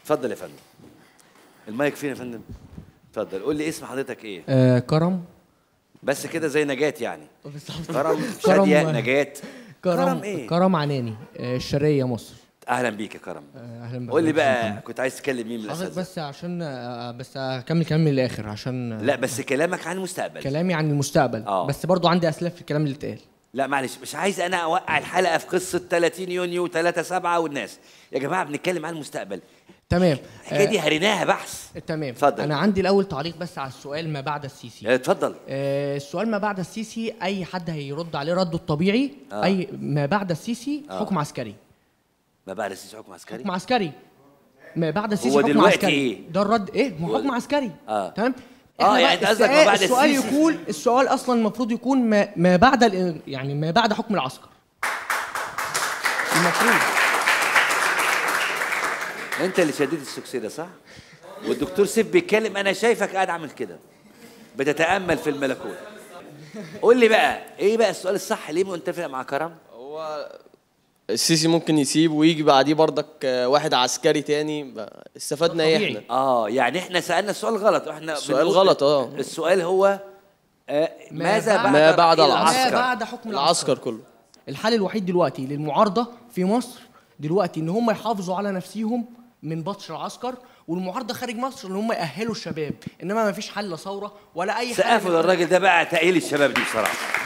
اتفضل يا فندم المايك فين يا فندم اتفضل قول لي اسم حضرتك ايه آه كرم بس كده زي نجاة يعني بالظبط. كرم كرم- شادية نجاة كرم كرم ايه كرم عناني آه الشرقية مصر اهلا بيك يا كرم آه اهلا قول لي بحضرتك. بقى كنت عايز تكلم مين من حضرتك الاساتذه بس عشان آه بس اكمل كلامي للاخر عشان آه، لا بس كلامك عن المستقبل كلامي عن المستقبل آه. بس برضو عندي اسئله في الكلام اللي اتقال لا معلش مش عايز انا اوقع الحلقه في قصه 30 يونيو 3 7 والناس يا جماعه بنتكلم عن المستقبل تمام الحكايه دي هريناها بحث تمام اتفضل. انا عندي الاول تعليق بس على السؤال ما بعد السيسي آه، اتفضل آه السؤال ما بعد السيسي اي حد هيرد عليه رده الطبيعي آه. اي ما بعد السيسي آه. حكم عسكري ما بعد السيسي حكم عسكري حكم عسكري ما بعد السيسي هو حكم دلوقتي عسكري إيه؟ ده الرد ايه ما هو هو- حكم عسكري آه. تمام آه، إحنا يعني بقى أنت قصدك ما السؤال- بعد السؤال السيسي. يكون السؤال اصلا المفروض يكون ما, ما بعد ال- يعني ما بعد حكم العسكر المفروض انت اللي شديد السكسي ده صح والدكتور سيف بيتكلم انا شايفك قاعد عامل كده بتتامل في الملكوت قول لي بقى ايه بقى السؤال الصح ليه متفق مع كرم هو السيسي ممكن يسيب ويجي بعديه بردك آه، واحد عسكري تاني بقى استفدنا ايه طبيعي. احنا اه يعني احنا سالنا السؤال غلط احنا السؤال بنقول- غلط، آه. السؤال هو آه ماذا بعد ما بعد رحيل العسكر. ما بعد حكم العسكر العسكر كله الحل الوحيد دلوقتي للمعارضه في مصر دلوقتي ان هم يحافظوا على نفسيهم من بطش العسكر والمعارضه خارج مصر ان هم يأهلوا الشباب انما ما فيش حل لا ثوره ولا اي حاجه سقفوا للراجل ده بقى تأهيل الشباب دي بصراحه